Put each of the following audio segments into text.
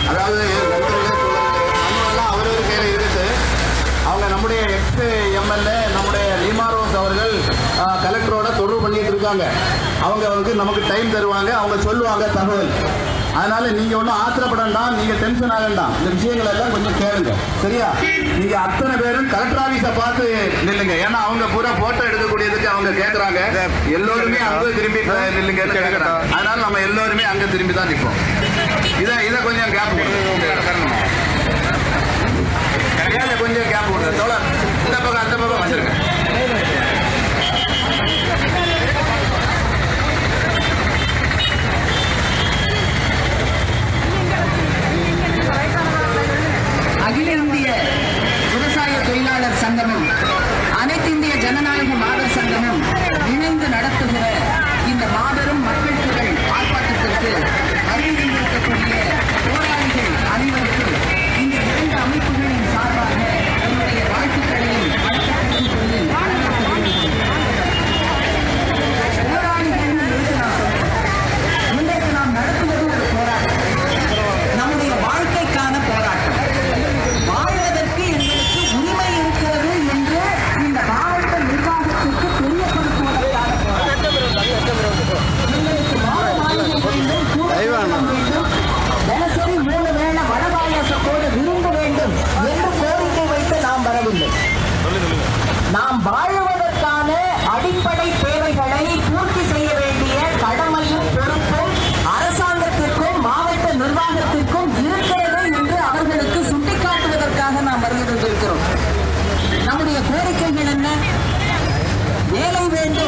அதாவது நண்பர்களே தோழர்களே மனுவெல்லாம் அவரவர் கையில் இருக்குது அவங்க நம்முடைய எக்ஸ் எம்எல்ஏ நம்முடைய லீமா ரோஸ் அவர்கள் ஆ, கலெக்டரோட தொடர்பு பண்ணிட்டு இருக்காங்க அவங்க வந்து நமக்கு டைம் தருவாங்க அவங்க சொல்லுவாங்க தகவல் அதனால நீங்க ஒன்றும் ஆத்திரப்பட வேண்டாம் நீங்க டென்ஷன் ஆக வேண்டாம் இந்த விஷயங்கள் எல்லாம் கொஞ்சம் கேளுங்க சரியா நீங்க அத்தனை பேரும் கலெக்டர் ஆபீஸை பார்த்து நில்லுங்க ஏன்னா அவங்க பூரா போட்டோ எடுக்கக்கூடியதுக்கு அவங்க கேட்கறாங்க எல்லோருமே அங்க திரும்பி நில்லுங்கன்னு கேட்கறாங்க அதனால நம்ம எல்லோருமே அங்க திரும்பி தான் நிற்போம் இதை இதை கொஞ்சம் கேப் கையால கொஞ்சம் கேப் கொடுங்க தோழர் இந்த பக்கம் அந்த பக்கம் வச்சிருங்க அகில இந்திய விவசாய தொழிலாளர் சங்கமும் அனைத்து இந்திய ஜனநாயக மாதர் சங்கமும் இணைந்து நடத்துகிற இந்த மாபெரும் மக்கள் திரள் ஆர்ப்பாட்டத்திற்கு வருகை இருக்கக்கூடிய போராளிகள் அனைவருக்கும் இந்த இரண்டு அமைப்புகளின் சார்பாக என்னுடைய வாழ்த்துக்களையும் வணக்கத்தையும் சொல்லி வரவேற்க விரும்புகிறேன். போராளிகள்னு எதுக்கு நான் சொல்றேன்? இன்றைக்கு நாம் நடத்துவது ஒரு போராட்டம் நம்முடைய வாழ்க்கைக்கான போராட்டம் வாழ்வதற்கு எங்களுக்கு உரிமை இருக்கிறது என்று இந்த மாவட்ட நிர்வாகத்திற்கு தெரியப்படுத்துவதற்கான போராட்டம் எங்களுக்கு மாத மாளிகை வேண்டும் கூடக்குளம் வேண்டும் தினசரி மூணு வேளை வடபாயாசத்தோடு விருந்து வேண்டும் என்று கோரிக்கை வைத்து நாம் வரவில்லை நாம் வாழுவதற்கான அடிப்படை தேவைகளை பூர்த்தி செய்ய வேண்டிய கடமையும் பொறுப்பும் அரசாங்கத்திற்கும் மாவட்ட நிர்வாகத்திற்கும் இருக்கிறது என்று அவர்களுக்கு சுட்டிக்காட்டுவதற்காக நாம் வருகிறோம் நம்முடைய கோரிக்கைகள் என்ன வேலை வேண்டும்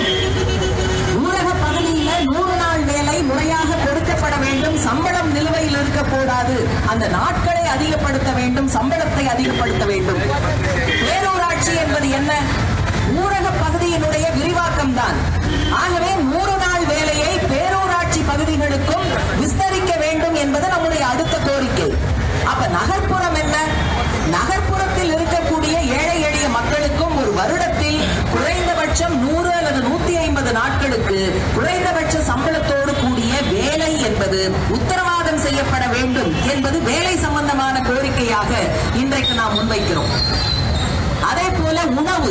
ஊரக பகுதியில நூறு நாள் வேலை முறையாக கொடுக்கப்பட வேண்டும் சம்பளம் நிலுவையில் இருக்கக்கூடாது அந்த நாட்களை அதிகப்படுத்த வேண்டும் சம்பளத்தை அதிகப்படுத்த வேண்டும் பேரூராட்சி என்பது என்ன ஊரக பகுதியினுடைய விரிவாக்கம் தான் ஆகவே நூறு நாள் வேலையை பேரூராட்சி பகுதிகளுக்கும் விஸ்தரிக்க வேண்டும் என்பது நம்முடைய அடுத்த கோரிக்கை அப்ப நகர்ப்புறம் என்ன நகர்ப்புறத்தில் இருக்கக்கூடிய ஏழை எளிய மக்களுக்கும் ஒரு வருடத்தில் குறைந்தபட்சம் நூறு அல்லது நூத்தி ஐம்பது நாட்களுக்கு குறைந்தபட்ச சம்பளத்தோடு கூடிய வேலை என்பது உத்தரவாதம் செய்யப்பட வேண்டும் என்பது வேலை சம்பந்தமான கோரிக்கையாக இன்றைக்கு நாம் முன்வைக்கிறோம் அதே போல உணவு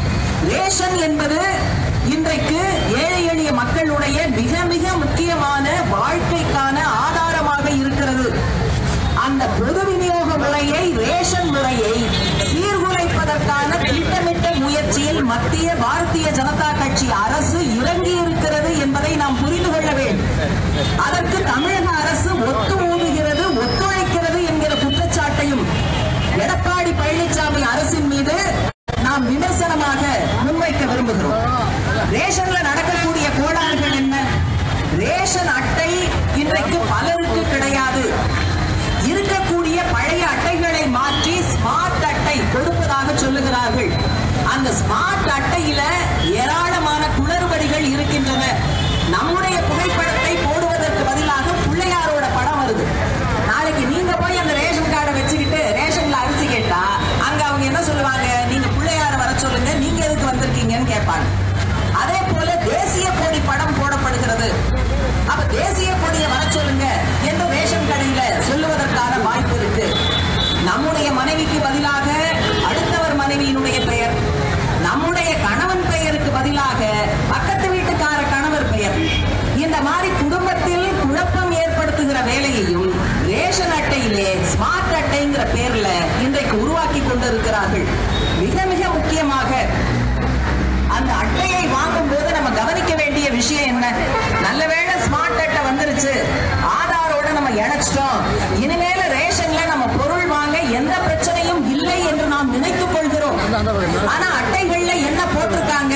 ரேஷன் என்பது இன்றைக்கு ஏழை எளிய மக்களுடைய மிக மிக முக்கியமான வாழ்க்கைக்கான ஆதாரமாக இருக்கிறது அந்த பொது விநியோக முறையை ரேஷன் முறையை சீர்குலைப்பதற்கான திட்டமிட்ட முயற்சியில் மத்திய பாரதிய ஜனதா கட்சி அரசு இறங்கி இருக்கிறது என்பதை நாம் புரிந்து கொள்ள வேண்டும் அதற்கு தமிழக அரசு ஒத்து ஊதுகிறது ஒத்துழைக்கிறது என்கிற குற்றச்சாட்டையும் எடப்பாடி பழனிசாமி அரசின் மீது நாம் விமர்சனமாக முன்வைக்க விரும்புகிறோம் ரேஷன்ல நடக்கக்கூடிய கோளாறுகள் என்ன ரேஷன் அட்டை இன்றைக்கு பலருக்கு கிடையாது இருக்கக்கூடிய பழைய அட்டைகளை மாற்றி ஸ்மார்ட் அட்டை கொடுப்பதாக சொல்லுகிறார்கள் அந்த ஸ்மார்ட் அட்டையில ஏராளமான குளறுபடிகள் இருக்கின்றன நம்முடைய புகைப்படத்தை போடுவதற்கு பதிலாக பிள்ளையாரோட படம் வருது நாளைக்கு நீங்க போய் அந்த ரேஷன் கார்டை வச்சுக்கிட்டு ரேஷன்ல அரிசி கேட்டா அங்க அவங்க என்ன சொல்லுவாங்க நீங்க பிள்ளையார வர சொல்லுங்க நீங்க எதுக்கு வந்திருக்கீங்கன்னு கேட்பாங்க அதே போல தேசிய கொடி படம் போடப்படுகிறது அப்ப தேசிய கொடியை வர சொல்லுங்க என்று ரேஷன் கடையில சொல்லுவதற்கான வாய்ப்பு இருக்கு நம்முடைய மனைவிக்கு பதிலாக அடுத்தவர் மனைவியினுடைய பெயர் நம்முடைய கணவன் பெயருக்கு பதிலாக பக்கத்து வீட்டுக்கார கணவர் பெயர் இந்த மாதிரி குடும்பத்தில் குழப்பம் ஏற்படுத்துகிற வேலையையும் ரேஷன் அட்டையிலே ஸ்மார்ட் அட்டைங்கிற பேர்ல இன்றைக்கு உருவாக்கி கொண்டிருக்கிறார்கள் மிக மிக முக்கியமாக அந்த அட்டையை வாங்கும் போது நம்ம கவனிக்க வேண்டிய விஷயம் என்ன நல்லவேளை ஸ்மார்ட் அட்டை வந்துருச்சு ஆதாரோட நம்ம இணைச்சிட்டோம் இனிமேல ரேஷன்ல நம்ம பொருள் வாங்க எந்த பிரச்சனையும் இல்லை என்று நாம் நினைத்துக் கொள்கிறோம் ஆனா அட்டைகள்ல என்ன போட்டிருக்காங்க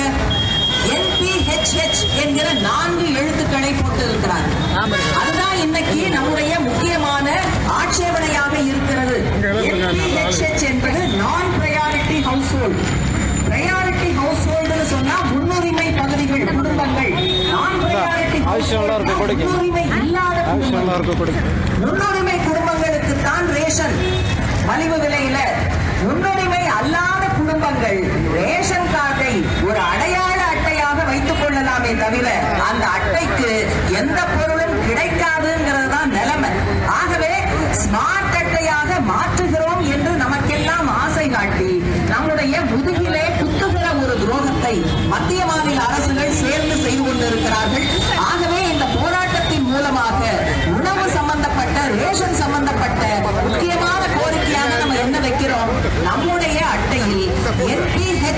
NPHH என்கிற நான்கு எழுத்துக்களை போட்டு இருக்கிறார் அதுதான் இன்னைக்கு நம்முடைய முக்கியமான ஆட்சேபனையாக இருக்கிறது NPHH என்பது நான் priority household priority household சொன்னா முன்னுரிமை பகுதிகள் குடும்பங்கள் நான் priority ஆവശ്யம்லாம் இருக்கு, household கொடுங்க. முன்னுரிமை இல்லாத ஆവശ്யம்லாம் இருக்கு கொடுங்க முன்னுரிமை குடும்பங்களுக்கு தான் ரேஷன் மலிவு விலையில முன்னுரிமை அல்லாத குடும்பங்கள் ரேஷன் கார்டை ஒரு அடையாள அட்டையாக வைத்துக் கொள்ளலாமே தவிர அந்த அட்டைக்கு எந்த பொருளும் கிடைக்காதுங்கிறது தான் நிலைமை ஆகவே ஸ்மார்ட்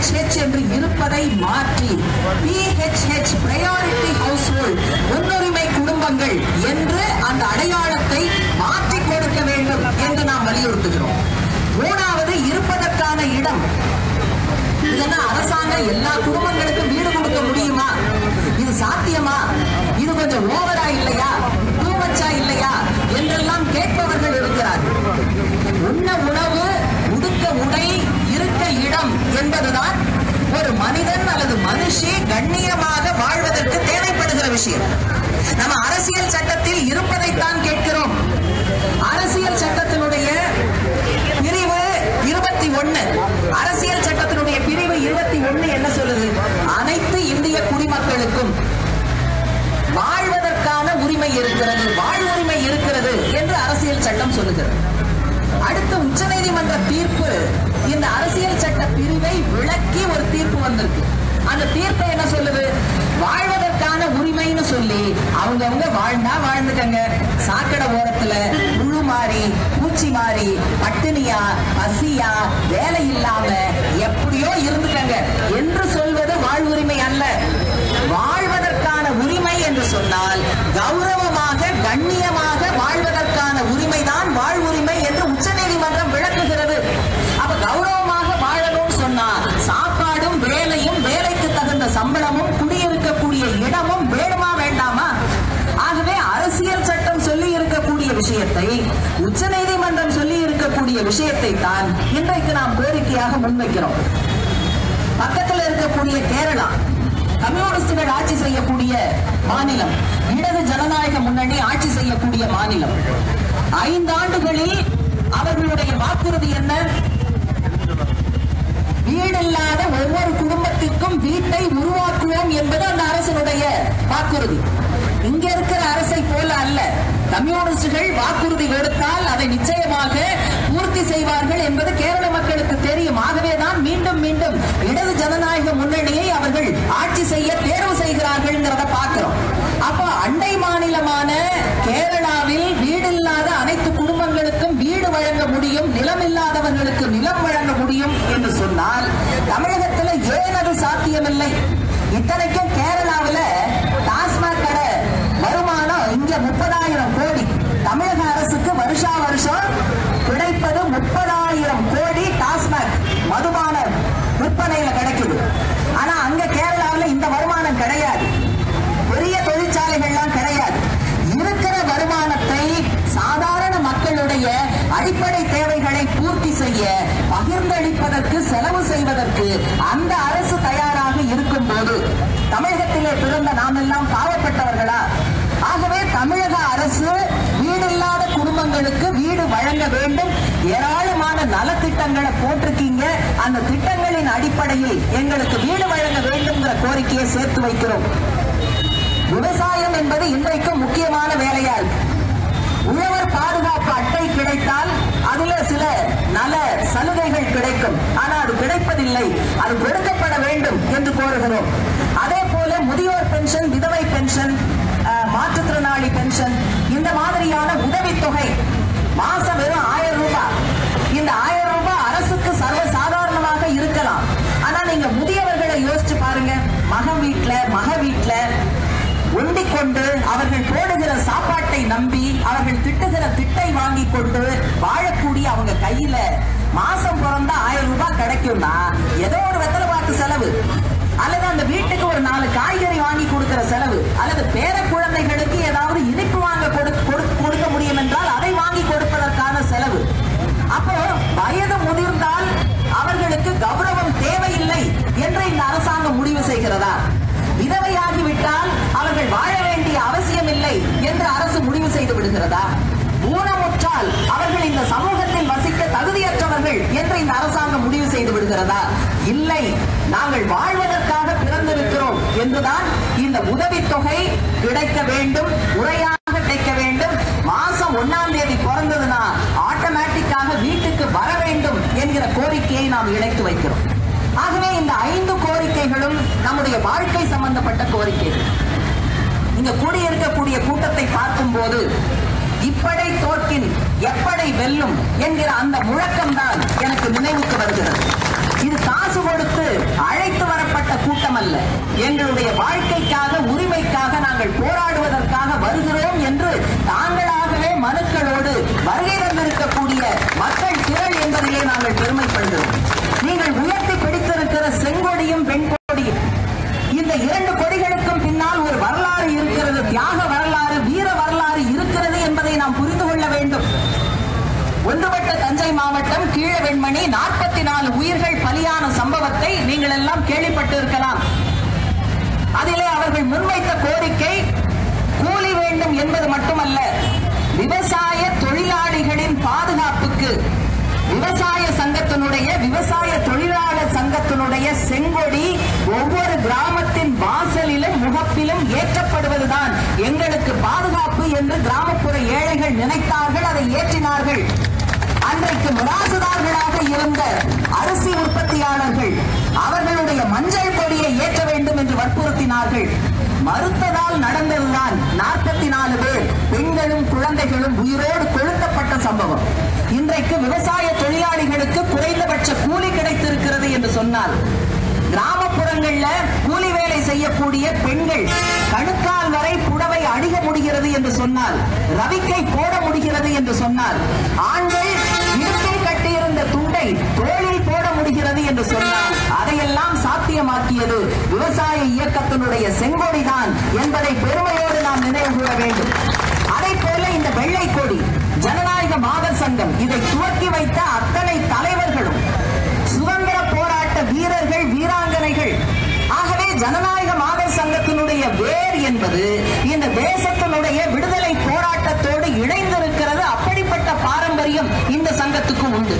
பிஹெச்ஹெச் என்று இருப்பதை மாற்றி பிஹெச்ஹெச் பிரையாரிட்டி ஹவுஸ்ஹோல்ட் முன்னுரிமை குடும்பங்கள் என்று அந்த அடையாளத்தை மாற்றிக் கொடுக்க வேண்டும் என்று நாம் வலியுறுத்துகிறோம் மூணாவது இருப்பதற்கான இடம் இதெல்லாம் அரசாங்கம் எல்லா குடும்பங்களுக்கும் வீடு கொடுக்க முடியுமா இது சாத்தியமா இது கொஞ்சம் ஓவரா இல்லையா டூமச்சா இல்லையா என்றெல்லாம் கேட்பவர்கள் இருக்கிறார்கள் உண்ண உணவு உடுக்க உடை இருக்க இடம் என்பதுதான் ஒரு மனிதன் அல்லது மனுஷி கண்ணியமாக வாழ்வதற்கு தேவைப்படுகிற விஷயம் நம்ம அரசியல் சட்டத்தில் இருப்பதைத்தான் கேட்கிறோம் அரசியல் சட்டத்தினுடைய பிரிவு இருபத்தி ஒண்ணு அரசியல் சட்டத்தினுடைய பிரிவு இருபத்தி ஒண்ணு என்ன சொல்லுது அனைத்து இந்திய குடிமக்களுக்கும் வாழ்வதற்கான உரிமை இருக்கிறது வாழ்வுரிமை இருக்கிறது என்று அரசியல் சட்டம் சொல்லுகிறது அடுத்து உச்சநீதிமன்ற தீர்ப்பு இந்த அரசியல் சட்ட பிரிவை விளக்கி ஒரு தீர்ப்பு வந்திருக்கு அந்த தீர்ப்பு என்ன சொல்லுது வாழ்வதற்கான உரிமைன்னு சொல்லி அவங்கவங்க வாழ்ந்தா வாழ்ந்துக்கங்க சாக்கடை ஓரத்துல புழு மாறி பூச்சி மாறி பட்டினியா பசியா வேலை இல்லாம எப்படியோ இருந்துக்கங்க என்று சொல்வது வாழ்வுரிமை அல்ல வாழ்வதற்கான உரிமை என்று சொன்னால் கௌரவமாக கண்ணியமாக வாழ்வதற்கான உரிமைதான் வாழ்வுரிமை என்று உச்சநீதிமன்றம் விளக்குகிறது அப்ப கௌரவமாக வாழணும்னு சொன்னா சாப்பாடும் வேலையும் வேலைக்கு தகுந்த சம்பளமும் குடியிருக்கக்கூடிய இடமும் வேணுமா வேண்டாமா ஆகவே அரசியல் சட்டம் சொல்லி இருக்கக்கூடிய விஷயத்தை உச்சநீதிமன்றம் சொல்லி இருக்கக்கூடிய விஷயத்தை தான் இன்றைக்கு நாம் கோரிக்கையாக முன்வைக்கிறோம் பக்கத்தில் இருக்கக்கூடிய கேரளா கம்யூனிஸ்டுகள் ஆட்சி செய்யக்கூடிய மாநிலம் இடது ஜனநாயக முன்னணி ஆட்சி செய்யக்கூடிய மாநிலம் ஐந்தாண்டுகளில் அவர்களுடைய வாக்குறுதி என்ன வீடில்லாத ஒவ்வொரு குடும்பத்திற்கும் வீட்டை உருவாக்குவோம் என்பது அந்த அரசினுடைய வாக்குறுதி இங்க இருக்கிற அரசை போல அல்ல கம்யூனிஸ்டுகள் வாக்குறுதி கொடுத்தால் அதை நிச்சயமாக பூர்த்தி செய்வார்கள் என்பது கேரள மக்களுக்கு தெரியும் ஆகவேதான் மீண்டும் மீண்டும் இடது ஜனநாயக முன்னணியை அவர்கள் ஆட்சி செய்ய தேர்வு செய்கிறார்கள்ங்கிறத பார்க்கிறோம் அப்போ அண்டை மாநிலமான கேரளாவில் வீடில்லாத அனைத்து குடும்பங்களுக்கும் வீடு வழங்க முடியும் நிலம் இல்லாதவர்களுக்கு நிலம் வழங்க முடியும் என்று சொன்னால் தமிழகத்தில் ஏன் அது சாத்தியமில்லை இத்தனைக்கும் கேரளாவில் டாஸ்மாக் கடை வருமானம் இங்க முப்பதாயிரம் கோடி தமிழக அரசுக்கு வருஷா வருஷம் கிடைப்பது முப்பதாயிரம் கோடி டாஸ்மாக் மதுபான விற்பனையில கிடைக்குது ஆனா அங்க கேரளாவில் இந்த வருமானம் கிடையாது பெரிய தொழிற்சாலைகள்லாம் கிடையாது இருக்கிற வருமானத்தை சாதாரண மக்களுடைய அடிப்படை தேவைகளை பூர்த்தி செய்ய பகிர்ந்தளிப்பதற்கு செலவு செய்வதற்கு அந்த அரசு தயாராக இருக்கும் போது தமிழகத்திலே பிறந்த நாம் எல்லாம் பாவப்பட்டவர்களா ஆகவே தமிழக அரசு வீடில்லாத குடும்பங்களுக்கு வீடு வழங்க வேண்டும் ஏராளமான நலத்திட்டங்களை போட்டிருக்கீங்க அந்த திட்டங்களின் அடிப்படையில் எங்களுக்கு வீடு வழங்க வேண்டும்ங்கிற கோரிக்கையை சேர்த்து வைக்கிறோம் விவசாயம் என்பது இன்றைக்கு முக்கியமான வேலையா இருக்கு உழவர் பாதுகாப்பு அட்டை கிடைத்தால் அதுல சில நல சலுகைகள் கிடைக்கும் ஆனா அது கிடைப்பதில்லை அது கொடுக்கப்பட வேண்டும் என்று கோருகிறோம் அதே போல முதியோர் பென்ஷன் விதவை பென்ஷன் அஹ், மாற்றுத்திறனாளி பென்ஷன் இந்த மாதிரியான உதவித்தொகை மாசம் வெறும் ஆயிரம் ரூபாய் இந்த ஆயிரம் ரூபாய் அரசுக்கு சர்வ சாதாரணமாக இருக்கலாம் ஆனா நீங்க முதியவர்களை யோசிச்சு பாருங்க மகன் வீட்டுல மக வீட்டுல ஒண்டிக் கொண்டு அவர்கள் போடுகிற சாப்பாட்டை நம்பி அவர்கள் திட்டுகிற திட்டை வாங்கி கொண்டு வாழக்கூடிய அவங்க கையில மாசம் பிறந்தா ஆயிரம் ரூபாய் கிடைக்கும்னா ஏதோ ஒரு வெத்தலை பாக்கு செலவு அல்லது அந்த வீட்டுக்கு ஒரு நாலு காய்கறி வாங்கி கொடுக்கிற செலவு அல்லது பேர குழந்தைகளுக்கு ஏதாவது இனிப்பு வாங்க கொடு- கொடு- கொடுக்க முடியும் என்றால் அதை வாங்கி கொடுப்பதற்கான செலவு அப்போ வயது முதிர்ந்தால் அவர்களுக்கு கௌரவம் தேவையில்லை என்று இந்த அரசாங்கம் முடிவு செய்கிறதா விதவையாகிவிட்டால் அவர்கள் வாழ வேண்டிய அவசியம் இல்லை என்று அரசு முடிவு செய்து விடுகிறதா ஊனமுற்றால் அவர்கள் இந்த சமூகத்தில் வசிக்க தகுதியற்றவர்கள் என்று இந்த அரசாங்கம் முடிவு செய்து விடுகிறதா இல்லை நாங்கள் வாழ்வதற்காக பிறந்திருக்கிறோம் என்றுதான் இந்த உதவித்தொகை கிடைக்க வேண்டும் முறையாக கிடைக்க வேண்டும் மாசம் ஒன்னாம் தேதி பிறந்ததுன்னா ஆட்டோமேட்டிக்காக வீட்டுக்கு வர வேண்டும் என்கிற கோரிக்கையை நாம் இணைத்து வைக்கிறோம் ஆகவே இந்த ஐந்து கோரிக்கைகளும் நம்முடைய வாழ்க்கை சம்பந்தப்பட்ட கோரிக்கைகள் இங்க கூடியிருக்கக்கூடிய கூட்டத்தை பார்க்கும்போது இப்படை தோற்கின் எப்படை வெல்லும் என்கிற அந்த முழக்கம்தான் எனக்கு நினைவுக்கு வருகிறது இது காசு கொடுத்து அழைத்து வரப்பட்ட கூட்டம் அல்ல எங்களுடைய வாழ்க்கைக்காக உரிமைக்காக நாங்கள் போராடுவதற்காக வருகிறோம் என்று தாங்களாகவே மனுக்களோடு வருகை தந்திருக்கக்கூடிய மக்கள் திரள் என்பதிலே நாங்கள் பெருமைப்படுகிறோம் நீங்கள் உயர்த்தி பிடித்திருக்கிற செங்கொடியும் வெண்கொடியும் இந்த இரண்டு கொடிகளுக்கும் பின்னால் ஒரு வரலாறு இருக்கிறது தியாக வரலாறு வீர வரலாறு இருக்கிறது என்பதை நாம் புரிந்து கொள்ள வேண்டும் ஒன்றுபட்ட தஞ்சை மாவட்டம் கீழ வெண்மணி நாற்பத்தி நாலு உயிர்கள் பலியான சம்பவத்தை நீங்கள் எல்லாம் கேள்விப்பட்டு இருக்கலாம் அதிலே அவர்கள் முன்வைத்த கோரிக்கை கூலி வேண்டும் என்பது மட்டுமல்ல விவசாய தொழிலாளிகளின் பாதுகாப்புக்கு விவசாய சங்கத்தினுடைய விவசாய தொழிலாளர் சங்கத்தினுடைய செங்கொடி ஒவ்வொரு கிராமத்தின் வாசலிலும் முகப்பிலும் ஏற்றப்படுவதுதான் எங்களுக்கு பாதுகாப்பு என்று கிராமப்புற ஏழைகள் நினைத்தார்கள் அதை ஏற்றினார்கள் அன்றைக்கு மிராசுதார்களாக இருந்த அரிசி உற்பத்தியாளர்கள் அவர்களுடைய மஞ்சள் கொடியை ஏற்ற வேண்டும் என்று வற்புறுத்தினார்கள் மறுத்ததால் நடந்ததுதான் நாற்பத்தி நாலு பேர் பெண்களும் குழந்தைகளும் உயிரோடு கொளுத்தப்பட்ட சம்பவம் இன்றைக்கு விவசாய தொழிலாளிகளுக்கு குறைந்தபட்ச கூலி கிடைத்திருக்கிறது என்று சொன்னால் கிராமப்புறங்கள்ல கூலி வேலை செய்யக்கூடிய பெண்கள் கணுக்கால் வரை புடவை அணிக முடிகிறது என்று சொன்னால் ரவிக்கை போட முடிகிறது என்று சொன்னால் ஆண்கள் இடுப்பில் கட்டியிருந்த துண்டை தோளில் போட முடிகிறது என்று சொன்னால் அதையெல்லாம் சாத்தியமாக்கியது விவசாய இயக்கத்தினுடைய செங்கொடிதான் என்பதை பெருமையோடு நாம் நினைவு கூற வேண்டும் அதை போல இந்த வெள்ளை கொடி ஜனநாயக மாதர் சங்கம் இதை துவக்கி வைத்த அத்தனை தலைவர்களும் சுதந்திர போராட்ட வீரர்கள் வீராங்கனைகள் ஆகவே ஜனநாயக மாதர் சங்கத்தினுடைய வேர் என்பது இந்த தேசத்தினுடைய விடுதலை போராட்டத்தோடு இணைந்திருக்கிறது அப்படிப்பட்ட பாரம்பரியம் இந்த சங்கத்துக்கு உண்டு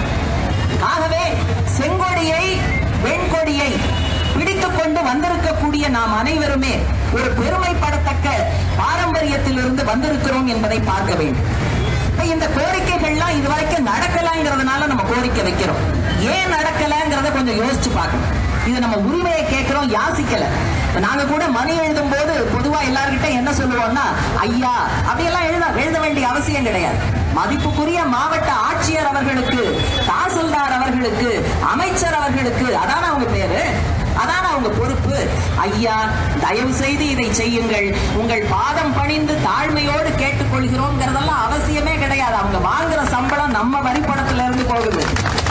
ஆகவே செங்கொடியை வெண்கொடியை பிடித்துக் கொண்டு வந்திருக்கக்கூடிய நாம் அனைவருமே ஒரு பெருமைப்படத்தக்க பாரம்பரியத்திலிருந்து வந்திருக்கிறோம் என்பதை பார்க்க வேண்டும் இப்ப இந்த கோரிக்கைகள்லாம் இதுவரைக்கும் நடக்கலங்கிறதுனால நம்ம கோரிக்கை வைக்கிறோம் ஏன் நடக்கலங்கிறத கொஞ்சம் யோசிச்சு பார்க்கணும் இது நம்ம உரிமையை கேட்கிறோம் யாசிக்கல இப்ப நாங்க கூட மனு எழுதும் போது பொதுவா எல்லார்கிட்ட என்ன சொல்லுவோம்னா ஐயா அப்படியெல்லாம் எழுத எழுத வேண்டிய அவசியம் கிடையாது மதிப்புக்குரிய மாவட்ட ஆட்சியர் அவர்களுக்கு தாசில்தார் அவர்களுக்கு அமைச்சர் அவர்களுக்கு அதான அவங்க பேரு அதான அவங்க பொறுப்பு ஐயா தயவு செய்து இதை செய்யுங்கள் உங்கள் பாதம் பணிந்து தாழ்மையோடு கேட்டுக்கொள்கிறோம்ங்கிறதெல்லாம் அவசியமே கிடையாது அவங்க வாங்குற சம்பளம் நம்ம வரிப்பணத்துல இருந்து போகுது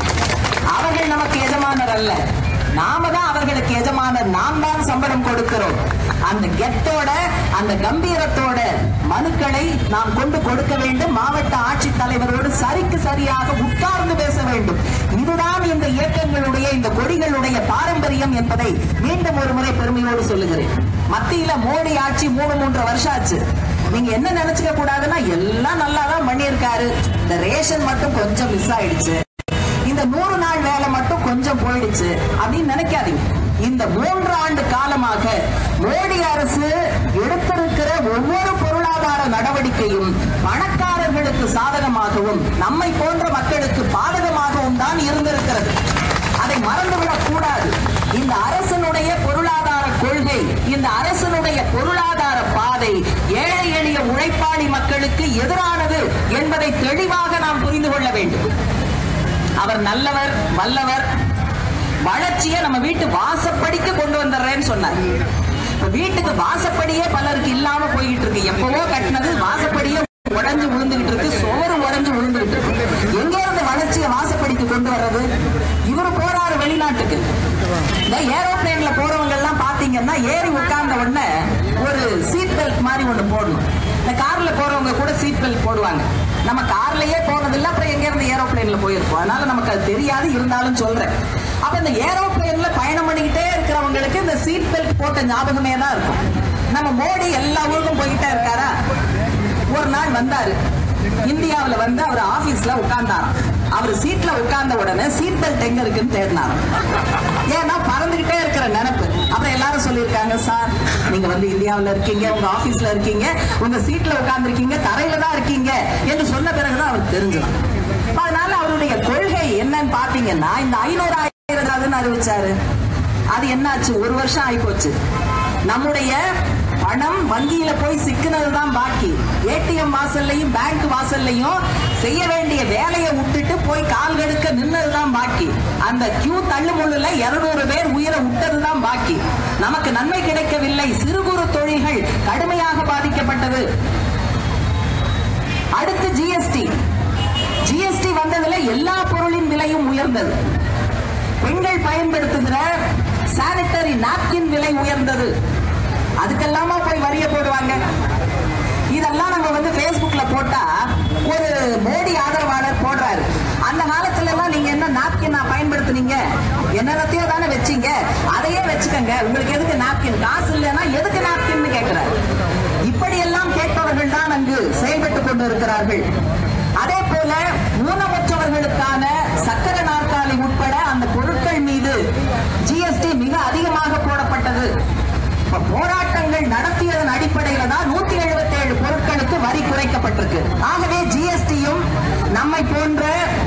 அவர்கள் நமக்கு எஜமானர் அல்ல நாம தான் அவர்களுக்கு எஜமானர் நாம் தான் சம்பளம் கொடுக்கிறோம் அந்த கெத்தோட அந்த கம்பீரத்தோட மனுக்களை நாம் கொண்டு கொடுக்க வேண்டும் மாவட்ட ஆட்சித் தலைவரோடு சரிக்கு சரியாக உட்கார்ந்து பேச வேண்டும் இதுதான் இந்த இயக்கங்களுடைய இந்த கொடிகளுடைய பாரம்பரியம் என்பதை மீண்டும் ஒரு முறை பெருமையோடு சொல்லுகிறேன் மத்தியில மோடி ஆட்சி மூணு மூன்று வருஷம் ஆச்சு நீங்க என்ன நினைச்சுக்க கூடாதுன்னா எல்லாம் நல்லா தான் பண்ணியிருக்காரு இந்த ரேஷன் மட்டும் கொஞ்சம் மிஸ் ஆயிடுச்சு இந்த நூறு நாள் வேலை மட்டும் கொஞ்சம் போயிடுச்சு அப்படின்னு நினைக்காதீங்க இந்த மூன்று ஆண்டு காலமாக மோடி அரசு எடுத்திருக்கிற ஒவ்வொரு பொருளாதார நடவடிக்கையும் பணக்காரர்களுக்கு சாதகமாகவும் நம்மை போன்ற மக்களுக்கு பாதகமாகவும் தான் இருந்திருக்கிறது அதை மறந்துவிடக் கூடாது இந்த அரசனுடைய பொருளாதார கொள்கை இந்த அரசனுடைய பொருளாதார பாதை ஏழை எளிய உழைப்பாளி மக்களுக்கு எதிரானது என்பதை தெளிவாக நாம் புரிந்து கொள்ள வேண்டும் அவர் நல்லவர் வல்லவர் வளர்ச்சியை நம்ம வீட்டு வாசப்படிக்கு கொண்டு வந்துடுறேன்னு சொன்னார் இப்ப வீட்டுக்கு வாசப்படியே பலருக்கு இல்லாம போய்கிட்டு இருக்கு எப்பவோ கட்டினது வாசப்படியே உடைஞ்சு விழுந்துகிட்டு இருக்கு சுவரு உடைஞ்சு விழுந்துகிட்டு இருக்கு எங்க இருந்து வளர்ச்சியை வாசப்படிக்கு கொண்டு வர்றது இவரு போறாரு வெளிநாட்டுக்கு இந்த ஏரோப்ளேன்ல போறவங்க எல்லாம் பாத்தீங்கன்னா ஏறி உட்கார்ந்த உடனே ஒரு சீட் பெல்ட் மாதிரி ஒண்ணு போடணும் இந்த கார்ல போறவங்க கூட சீட் பெல்ட் போடுவாங்க நம்ம கார்லயே போனதில்லை அப்புறம் எங்க இருந்து ஏரோப்ளேன்ல போயிருப்போம் அதனால நமக்கு அது தெரியாது இருந்தாலும் சொல்றேன் அப்ப இந்த ஏரோப்ளேன்ல பயணம் பண்ணிக்கிட்டே இருக்கிறவங்களுக்கு இந்த சீட் பெல்ட் போட்ட ஞாபகமே தான் இருக்கும் நம்ம மோடி எல்லா ஊருக்கும் போய்கிட்டே இருக்காரா ஒரு நாள் வந்தாரு இந்தியாவுல வந்து அவர் ஆபீஸ்ல உட்கார்ந்தாராம் அவர் சீட்ல உட்கார்ந்த உடனே சீட் பெல்ட் எங்க இருக்குன்னு தேடினாராம் ஏன்னா பறந்துகிட்டே இருக்கிற நினைப்பு அப்புறம் எல்லாரும் சொல்லியிருக்காங்க சார் நீங்க வந்து இந்தியாவுல இருக்கீங்க உங்க ஆபீஸ்ல இருக்கீங்க உங்க சீட்ல உட்கார்ந்துருக்கீங்க தரையில தான் இருக்கீங்க என்று சொன்ன பிறகுதான் அவர் தெரிஞ்சிடும் அதனால அவருடைய கொள்கை என்னன்னு பாத்தீங்கன்னா இந்த ஐநூறு ஆயிரம் அறிவிச்சாரு அது என்னாச்சு ஒரு வருஷம் ஆயிப்போச்சு நம்முடைய பணம் வங்கியில போய் சிக்கினது தான் பாக்கி ஏடிஎம் வாசல்லையும் பேங்க் வாசல்லையும் செய்ய வேண்டிய வேலையை விட்டுட்டு போய் கால் கடுக்க நின்னது தான் பாக்கி அந்த கியூ தள்ளுமுள்ளுல இருநூறு பேர் உயிரை விட்டது தான் பாக்கி நமக்கு நன்மை கிடைக்கவில்லை சிறு குறு தொழில்கள் கடுமையாக பாதிக்கப்பட்டது அடுத்து ஜிஎஸ்டி ஜிஎஸ்டி வந்ததுல எல்லா பொருளின் விலையும் உயர்ந்தது பெண்கள் பயன்படுத்துகிற சானிட்டரி நாப்கின் விலை உயர்ந்தது அதுக்கெல்லாமா போய் வரிய போடுவாங்க இதெல்லாம் நம்ம வந்து Facebookல போட்டா ஒரு மோடி ஆதரவாளர் போடுறாரு அந்த காலத்துல எல்லாம் நீங்க என்ன நாப்கின் பயன்படுத்துனீங்க என்னென்னத்தையோ தானே வச்சீங்க அதையே வச்சுக்கோங்க உங்களுக்கு எதுக்கு நாப்கின் காசு இல்லைன்னா எதுக்கு நாப்கின் கேட்கிறாரு இப்படியெல்லாம் கேட்பவர்கள் தான் அங்கு செயல்பட்டுக் கொண்டு இருக்கிறார்கள் அதே போல ஊனமுற்றவர்களுக்கான சக்கர நாற்காலி உட்பட அந்த பொருட்கள் மீது ஜிஎஸ்டி மிக அதிகமாக போடப்பட்டது இப்ப போராட்டங்கள் நடத்தியதன் அடிப்படையில தான் நூத்தி எழுபத்தி ஏழு பொருட்களுக்கு வரி குறைக்கப்பட்டிருக்கு ஆகவே ஜிஎஸ்டியும் நம்மை போன்ற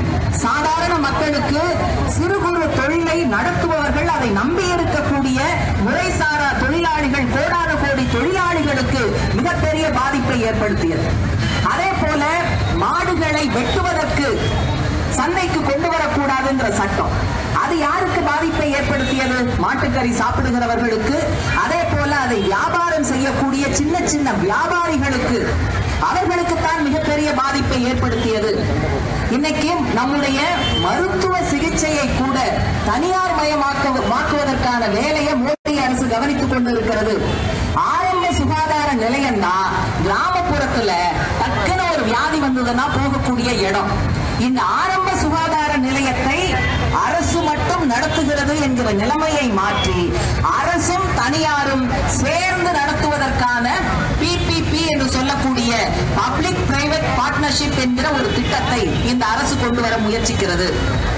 சாதாரண மக்களுக்கு சிறு குறு தொழிலை நடத்துபவர்கள் அதை நம்பி இருக்கக்கூடிய முறைசாரா தொழிலாளிகள் கோடான கோடி தொழிலாளிகளுக்கு மிகப்பெரிய பாதிப்பை ஏற்படுத்தியது அதே போல மாடுகளை வெட்டுவதற்கு சந்தைக்கு கொண்டு வரக்கூடாதுங்கிற சட்டம் அது யாருக்கு பாதிப்பை ஏற்படுத்தியது மாட்டுக்கறி சாப்பிடுகிறவர்களுக்கு அதே போல அதை வியாபாரம் செய்யக்கூடிய சின்ன சின்ன வியாபாரிகளுக்கு அவர்களுக்குத்தான் மிகப்பெரிய பாதிப்பை ஏற்படுத்தியது இன்னைக்கு நம்முடைய மருத்துவ சிகிச்சையை கூட தனியார் மயமாக்க மாக்குவதற்கான வேலையை மோடி அரசு கவனித்துக் கொண்டிருக்கிறது ஆரம்ப சுகாதார நிலையம்னா கிராமப்புறத்துல டக்குன்னு ஒரு வியாதி வந்ததுன்னா போகக்கூடிய இடம் இந்த ஆரம்ப சுகாதார நிலையத்தை அரசு மட்டும் நடத்துகிறது என்கிற நிலைமையை மாற்றி அரசும் தனியாரும் சேர்ந்து நடத்துவதற்கான பிபிபி என்று சொல்லக்கூடிய பப்ளிக் பிரைவேட் பார்ட்னர்ஷிப் என்கிற ஒரு திட்டத்தை இந்த அரசு கொண்டு வர முயற்சிக்கிறது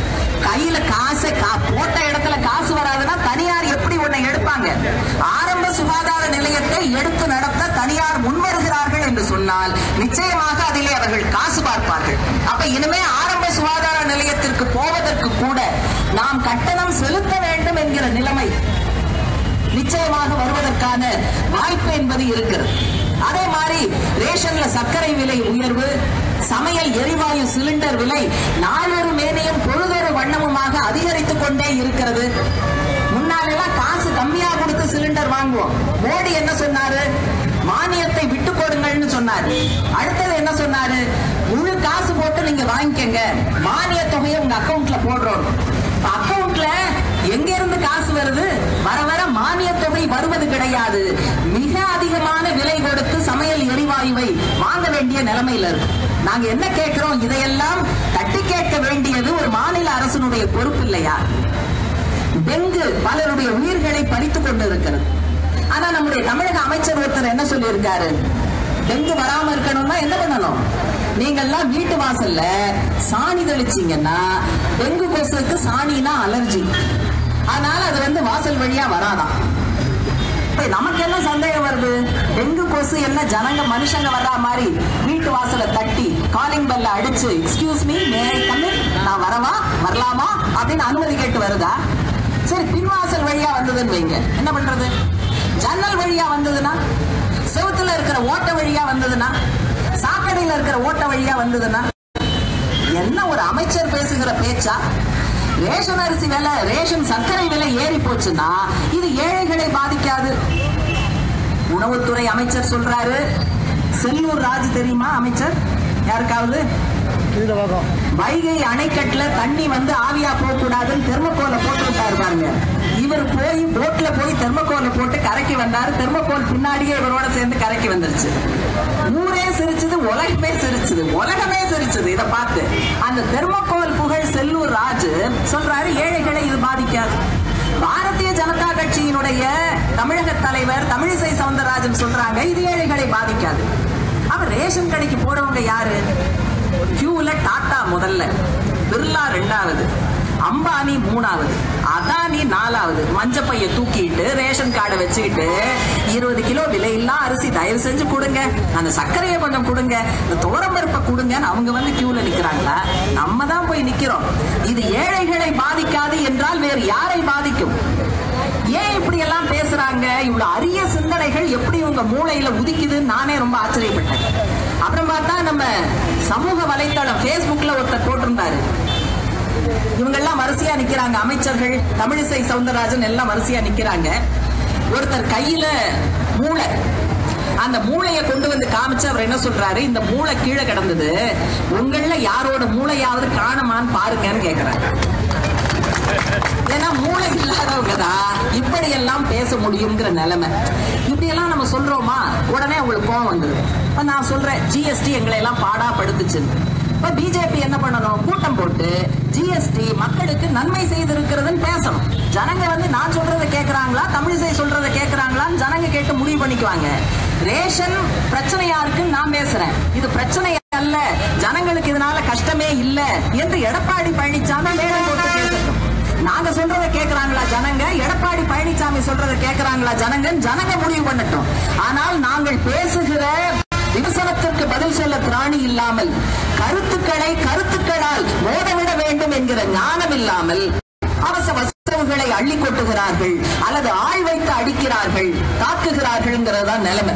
கையில காசை கா- போட்ட இடத்துல காசு வராதுன்னா தனியார் எப்படி உன்னை எடுப்பாங்க ஆரம்ப சுகாதார நிலையத்தை எடுத்து நடத்த தனியார் முன்வருகிறார்கள் என்று சொன்னால் நிச்சயமாக அதிலே அவர்கள் காசு பார்ப்பார்கள் அப்ப இனிமே ஆரம்ப சுகாதார நிலையத்திற்கு போவதற்கு கூட நாம் கட்டணம் செலுத்த வேண்டும் என்கிற நிலைமை நிச்சயமாக வருவதற்கான வாய்ப்பு என்பது இருக்கிறது அதே மாதிரி ரேஷன்ல சர்க்கரை விலை உயர்வு சமையல் எரிவாயு சிலிண்டர் விலை நாளொரு மேனையும் பொழுதொரு வண்ணமுமாக அதிகரித்துக் கொண்டே இருக்கிறது முன்னாலெல்லாம் காசு கம்மியா கொடுத்து சிலிண்டர் வாங்குவோம் மோடி என்ன சொன்னாரு மானியத்தை விட்டு கொடுங்கள்னு சொன்னாரு அடுத்தது என்ன சொன்னாரு முழு காசு போட்டு நீங்க வாங்கிக்கங்க மானிய தொகையை உங்க அக்கவுண்ட்ல போடுறோம் அக்கவுண்ட்ல எங்க இருந்து காசு வருது வர வர மானிய தொகை வருவது கிடையாது மிக அதிகமான விலை கொடுத்து சமையல் எரிவாயுவை வாங்க வேண்டிய நிலைமையில இருக்கு நாங்க என்ன கேட்கிறோம் இதையெல்லாம் தட்டி கேட்க வேண்டியது ஒரு மாநில அரசினுடைய பொறுப்பு இல்லையா டெங்கு பலருடைய உயிர்களை பறித்துக் கொண்டிருக்கிறது ஆனா நம்முடைய தமிழக அமைச்சர் ஒருத்தர் என்ன சொல்லியிருக்காரு டெங்கு வராம இருக்கணும்னா என்ன பண்ணணும் நீங்கெல்லாம் வீட்டு வாசல்ல சாணி தெளிச்சீங்கன்னா டெங்கு கொசுக்கு சாணினா அலர்ஜி அதனால அது வந்து வாசல் வழியா வராதாம் இப்ப நமக்கு என்ன சந்தேகம் வருது டெங்கு கொசு என்ன ஜனங்க மனுஷங்க வர்ற மாதிரி வீட்டு வாசலை தட்டி காலிங் பெல்ல அடிச்சு எக்ஸ்கியூஸ் மீ மே கம்மி நான் வரவா வரலாமா அப்படின்னு அனுமதி கேட்டு வருதா சரி பின்வாசல் வழியா வந்ததுன்னு வைங்க என்ன பண்றது ஜன்னல் வழியா வந்ததுன்னா செவுத்துல இருக்கிற ஓட்ட வழியா வந்ததுன்னா சாக்கடையில இருக்கிற ஓட்ட வழியா வந்ததுன்னா என்ன ஒரு அமைச்சர் பேசுகிற பேச்சா ரேஷன் அரிசி விலை ரேஷன் சர்க்கரை விலை ஏறி போச்சுன்னா இது ஏழைகளை பாதிக்காது உணவுத்துறை அமைச்சர் சொல்றாரு செல்லூர் ராஜ் தெரியுமா அமைச்சர் யாருக்காவது வைகை அணைக்கட்டுல தண்ணி வந்து ஆவியா போக கூடாதுன்னு தெர்மோகோலை போட்டு விட்டாரு பாருங்க இவர் போய் போட்ல போய் தெர்மோகோலை போட்டு கரைக்கு வந்தாரு தெர்மோகோல் பின்னாடியே இவரோட சேர்ந்து கரைக்கு வந்துருச்சு ஊரே சிரிச்சது உலகமே சிரிச்சது உலகமே சிரிச்சது இத பார்த்து அந்த தெர்மோகோல் புகழ் செல்லூர் ராஜு சொல்றாரு ஏழைகளை இது பாதிக்காது பாரதிய ஜனதா கட்சியினுடைய தமிழக தலைவர் தமிழிசை சவுந்தரராஜன் சொல்றாங்க இது ஏழைகளை பாதிக்காது அப்ப ரேஷன் கடைக்கு போறவங்க யாரு கியூல டாடா முதல்ல பிர்லா ரெண்டாவது அம்பானி மூணாவது அதானி நாலாவது மஞ்ச பைய தூக்கிட்டு ரேஷன் கார்டை வச்சுக்கிட்டு இருபது கிலோ விலையில்லா அரிசி தயவு செஞ்சு கொடுங்க அந்த சர்க்கரையை கொஞ்சம் கொடுங்க இந்த துவரம்பருப்பை கொடுங்கன்னு அவங்க வந்து கியூல நிக்கிறாங்களா நம்ம தான் போய் நிக்கிறோம் இது ஏழைகளை பாதிக்காது என்றால் வேறு யாரை பாதிக்கும் ஏன் இப்படி எல்லாம் பேசுறாங்க இவ்வளவு அரிய சிந்தனைகள் எப்படி உங்க மூளையில உதிக்குதுன்னு நானே ரொம்ப ஆச்சரியப்பட்டேன் அப்புறம் பார்த்தா நம்ம சமூக வலைத்தளம் Facebookல ஒருத்தர் போட்டிருந்தாரு இவங்கெல்லாம் வரிசையா நிக்கிறாங்க அமைச்சர்கள் தமிழிசை சவுந்தரராஜன் எல்லாம் வரிசையா நிக்கிறாங்க ஒருத்தர் கையில மூளை அந்த மூளையை கொண்டு வந்து காமிச்சு அவர் என்ன சொல்றாரு இந்த மூளை கீழே கிடந்தது உங்கள யாரோட மூளையாவது காணுமான்னு பாருங்கன்னு கேக்குறாரு ஏன்னா மூளை இல்லாதவங்க தான் இப்படி எல்லாம் பேச முடியுங்கிற நிலைமை இப்படி எல்லாம் நம்ம சொல்றோமா உடனே உங்களுக்கு கோவம் வந்துடும் இப்ப நான் சொல்றேன் ஜிஎஸ்டி எங்களை எல்லாம் பாடா படுத்துச்சு இப்ப பிஜேபி என்ன பண்ணணும் கூட்டம் போட்டு ஜிஎஸ்டி மக்களுக்கு நன்மை செய்திருக்கிறதுன்னு பேசணும் ஜனங்க வந்து நான் சொல்றதை கேக்குறாங்களா தமிழிசை சொல்றதை கேக்குறாங்களான்னு ஜனங்க கேட்டு முடிவு பண்ணிக்குவாங்க ரேஷன் பிரச்சனையா இருக்குன்னு நான் பேசுறேன் இது பிரச்சனை அல்ல ஜனங்களுக்கு இதனால கஷ்டமே இல்ல என்று எடப்பாடி பழனிசாமி மேடம் போட்டு பேசட்டும் நாங்க சொல்றத கேக்குறாங்களா ஜனங்க எடப்பாடி பழனிசாமி சொல்றத கேக்குறாங்களா ஜனங்க ஜனங்க முடிவு பண்ணட்டும் ஆனால் நாங்கள் பேசுகிற விமர்சனத்திற்கு பதில் சொல்ல திராணி இல்லாமல் கருத்துக்களை கருத்துக்களால் மோதவிட வேண்டும் என்கிற ஞானம் இல்லாமல் அவசர வசவுகளை அள்ளி கொட்டுகிறார்கள் அல்லது ஆள் வைத்து அடிக்கிறார்கள் தாக்குகிறார்கள்ங்கிறதுதான் நிலைமை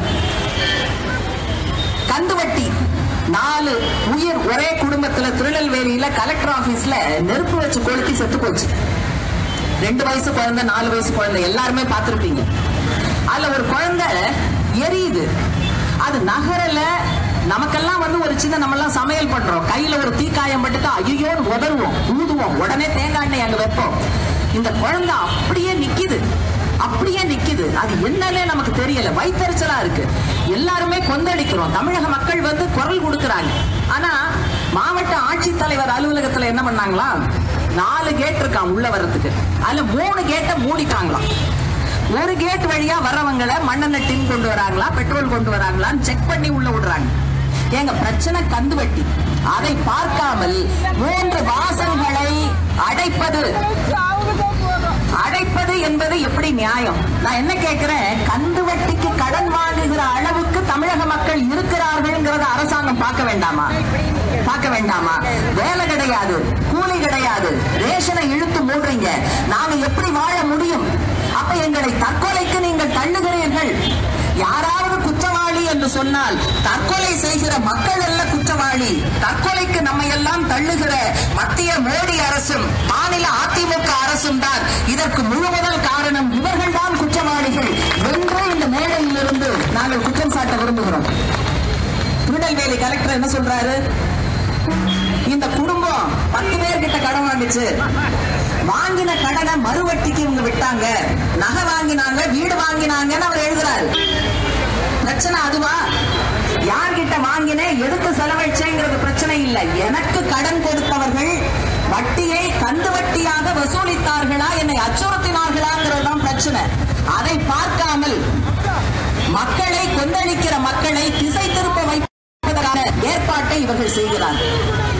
கந்துவட்டி நாலு உயிர் ஒரே குடும்பத்துல திருநெல்வேலியில கலெக்டர் ஆபீஸ்ல நெருப்பு வச்சு கொளுத்தி செத்து போச்சு ரெண்டு வயசு குழந்தை நாலு வயசு குழந்தை எல்லாருமே பார்த்திருப்பீங்க அதுல ஒரு குழந்தை எரியுது அது நகரல நமக்கெல்லாம் வந்து ஒரு சின்ன நம்ம எல்லாம் சமையல் பண்றோம் கையில ஒரு தீக்காயம் பட்டுட்டா ஐயோ உதறுவோம் ஊதுவோம் உடனே தேங்காய் எண்ணெய் அங்க வைப்போம் இந்த குழந்தை அப்படியே நிக்குது அப்படியே நிக்குது அது என்னன்னே நமக்கு தெரியல வைத்தறிச்சலா இருக்கு எல்லாருமே கொந்தளிக்கிறோம் தமிழக மக்கள் வந்து குரல் கொடுக்கறாங்க ஆனா மாவட்ட ஆட்சித்தலைவர் அலுவலகத்துல என்ன பண்ணாங்களா நாலு கேட் இருக்கான் உள்ள வர்றதுக்கு அதுல மூணு கேட்டை மூடிட்டாங்களாம் ஒரு கேட் வழியா வர்றவங்களை மண்ணெண்ணெய் டின் கொண்டு வராங்களா பெட்ரோல் கொண்டு வராங்களான்னு செக் பண்ணி உள்ள விடுறாங்க எங்க பிரச்சனை கந்து வட்டி அதை பார்க்காமல் மூன்று வாசல்களை அடைப்பது அடைப்பது என்பது எப்படி நியாயம் நான் என்ன கேட்கிறேன் கந்து வட்டிக்கு கடன் வாங்குகிற அளவுக்கு தமிழக மக்கள் இருக்கிறார்கள்ங்கிறத அரசாங்கம் பார்க்க வேண்டாமா பார்க்க வேண்டாமா வேலை கிடையாது கூலி கிடையாது ரேஷனை இழுத்து மூடுறீங்க நாங்க எப்படி வாழ முடியும் அப்ப எங்களை தற்கொலைக்கு நீங்கள் தள்ளுகிறீர்கள் யாராவது குற்றவாளி என்று சொன்னால் தற்கொலை செய்கிற மக்கள் அல்ல குற்றவாளி தற்கொலைக்கு நம்ம எல்லாம் தள்ளுகிற மத்திய மோடி அரசும் மாநில அதிமுக அரசும் தான் இதற்கு முழு முதல் காரணம் இவர்கள் தான் குற்றவாளிகள் என்று இந்த மேடையிலிருந்து நாங்கள் குற்றம் சாட்ட விரும்புகிறோம் திருநெல்வேலி கலெக்டர் என்ன சொல்றாரு இந்த குடும்பம் பத்து பேர்கிட்ட கடன் வாங்குச்சு வாங்கின கடனை மறுவட்டிக்கு இவங்க விட்டாங்க நகை வாங்கினாங்க வீடு வாங்கினாங்கன்னு அவர் எழுதுறாரு பிரச்சனை அதுவா யார்கிட்ட வாங்கினேன் எடுத்து செலவழிச்சேங்கிறது பிரச்சனை இல்லை எனக்கு கடன் கொடுத்தவர்கள் வட்டியை கந்து வட்டியாக வசூலித்தார்களா என்னை அச்சுறுத்தினார்களாங்கிறது தான் பிரச்சனை அதை பார்க்காமல் மக்களை கொந்தளிக்கிற மக்களை திசை திருப்ப வைப்பதற்கான ஏற்பாட்டை இவர்கள் செய்கிறார்கள்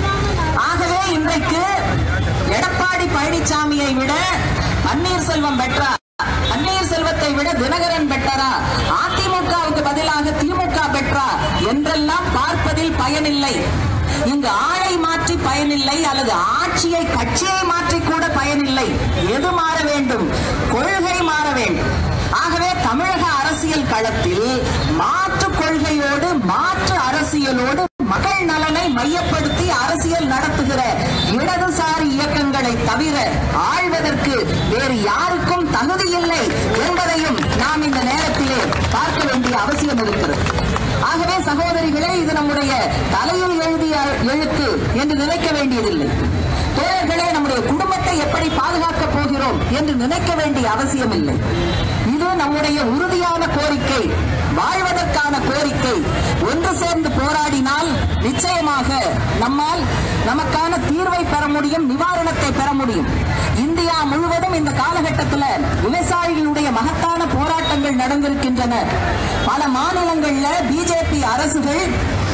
ஆகவே இன்றைக்கு எடப்பாடி பழனிசாமியை விட பன்னீர்செல்வம் பெற்றா பன்னீர்செல்வத்தை விட தினகரன் பெற்றரா அதிமுகவுக்கு பதிலாக திமுக பெற்றா என்றெல்லாம் பார்ப்பதில் பயனில்லை இங்கு ஆளை மாற்றி பயனில்லை அல்லது ஆட்சியை கட்சியை மாற்றி கூட பயனில்லை எது மாற வேண்டும் கொள்கை மாற வேண்டும் ஆகவே தமிழக அரசியல் களத்தில் மாற்று கொள்கையோடு மாற்று அரசியலோடு மக்கள் நலனை மையப்படுத்தி அரசியல் நடத்துகிற இடதுசாரி இயக்கங்களை தவிர ஆழ்வதற்கு வேறு யாருக்கும் தகுதி இல்லை என்பதையும் நாம் இந்த நேரத்திலே பார்க்க வேண்டிய அவசியம் இருக்கிறது ஆகவே சகோதரிகளே இது நம்முடைய தலையில் எழுதிய எழுத்து என்று நினைக்க வேண்டியதில்லை தோழர்களே நம்முடைய குடும்பத்தை எப்படி பாதுகாக்கப் போகிறோம் என்று நினைக்க வேண்டிய அவசியம் இல்லை இது நம்முடைய உறுதியான கோரிக்கை வாழ்வதற்கான கோரிக்கை ஒன்று சேர்ந்து போராடினால் நிச்சயமாக நம்மால் நமக்கான தீர்வை பெற முடியும் நிவாரணத்தை பெற முடியும் இந்தியா முழுவதும் இந்த காலகட்டத்தில் விவசாயிகளுடைய மகத்தான போராட்டங்கள் நடந்திருக்கின்றன பல மாநிலங்கள்ல பிஜேபி அரசுகள்